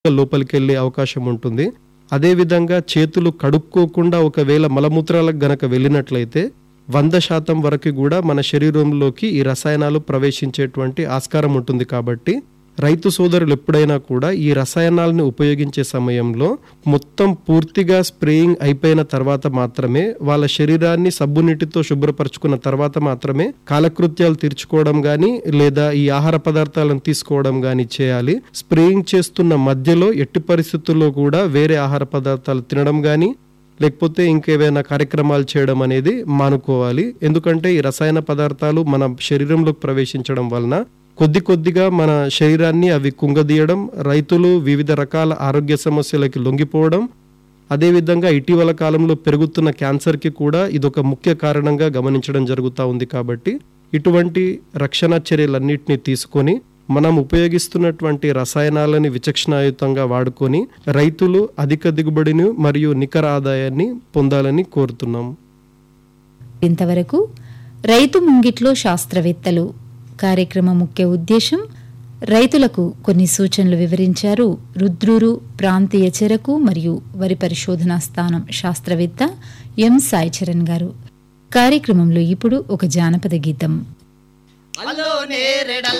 లోపలికి వెళ్ళే అవకాశం ఉంటుంది అదేవిధంగా చేతులు కడుక్కోకుండా ఒకవేళ మలమూత్రాలకు గనక వెళ్ళినట్లయితే వంద శాతం వరకు కూడా మన శరీరంలోకి ఈ రసాయనాలు ప్రవేశించేటువంటి ఆస్కారం ఉంటుంది కాబట్టి రైతు సోదరులు ఎప్పుడైనా కూడా ఈ రసాయనాలను ఉపయోగించే సమయంలో మొత్తం పూర్తిగా స్ప్రేయింగ్ అయిపోయిన తర్వాత మాత్రమే వాళ్ళ శరీరాన్ని సబ్బు నీటితో శుభ్రపరచుకున్న తర్వాత మాత్రమే కాలకృత్యాలు తీర్చుకోవడం గాని లేదా ఈ ఆహార పదార్థాలను తీసుకోవడం గాని చేయాలి స్ప్రేయింగ్ చేస్తున్న మధ్యలో ఎట్టి పరిస్థితుల్లో కూడా వేరే ఆహార పదార్థాలు తినడం గాని లేకపోతే ఇంకేవైనా కార్యక్రమాలు చేయడం అనేది మానుకోవాలి ఎందుకంటే ఈ రసాయన పదార్థాలు మన శరీరంలోకి ప్రవేశించడం వలన కొద్ది కొద్దిగా మన శరీరాన్ని అవి కుంగదీయడం రైతులు వివిధ రకాల ఆరోగ్య సమస్యలకి లొంగిపోవడం అదేవిధంగా ఇటీవల కాలంలో పెరుగుతున్న క్యాన్సర్కి కూడా ఇదొక ముఖ్య కారణంగా గమనించడం జరుగుతూ ఉంది కాబట్టి ఇటువంటి రక్షణ చర్యలన్నింటినీ తీసుకొని మనం ఉపయోగిస్తున్నటువంటి రసాయనాలని విచక్షణాయుతంగా వాడుకొని రైతులు అధిక దిగుబడిని మరియు నికర ఆదాయాన్ని పొందాలని కోరుతున్నాం ఇంతవరకు రైతు ముంగిట్లో శాస్త్రవేత్తలు కార్యక్రమ ముఖ్య ఉద్దేశం రైతులకు కొన్ని సూచనలు వివరించారు రుద్రూరు ప్రాంతీయ చెరకు మరియు వరి పరిశోధనా స్థానం శాస్త్రవేత్త ఎం సాయిచరణ్ గారు కార్యక్రమంలో ఇప్పుడు ఒక జానపద గీతం అల్లో నేరెడల్